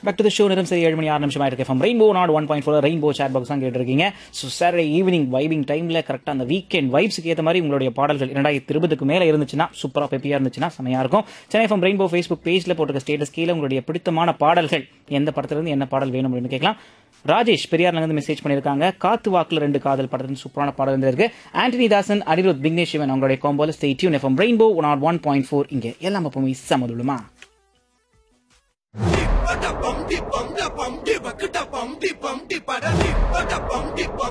back to the show நேரம் சரி ஏழு மணி ஆறு நிமிஷம் ஆயிருக்கு from rainbow nought one point four rainbow chat box தான் கேட்டிருக்கீங்க ஸோ சாட்டர்டே ஈவினிங் வைபிங் டைமில் கரெக்டாக அந்த வீக்கெண்ட் வைப்ஸுக்கு ஏற்ற மாதிரி உங்களுடைய பாடல்கள் இரண்டாயிரத்தி இருபதுக்கு மேலே இருந்துச்சுன்னா சூப்பராக பெப்பியாக இருந்துச்சுன்னா செமையாக இருக்கும் சென்னை ஃப்ரம் ரெயின்போ ஃபேஸ்புக் பேஜில் போட்டிருக்க ஸ்டேட்டஸ் கீழே உங்களுடைய பிடித்தமான பாடல்கள் எந்த படத்துலேருந்து என்ன பாடல் வேணும் அப்படின்னு கேட்கலாம் ராஜேஷ் பெரியார்லேருந்து மெசேஜ் பண்ணியிருக்காங்க காத்து வாக்குல ரெண்டு காதல் படத்துல சூப்பரான பாடல் இருந்திருக்கு ஆண்டனி தாசன் அனிருத் விக்னேஷ் சிவன் அவங்களுடைய காம்போல stay tune FM rainbow one ought one point four இங்கே எல்லாம் எப்பவுமே சமதுலுமா பட பம்டி பம்ட பம்டி பக்கட பம்டி பம்டி பட பட பம்டி பம்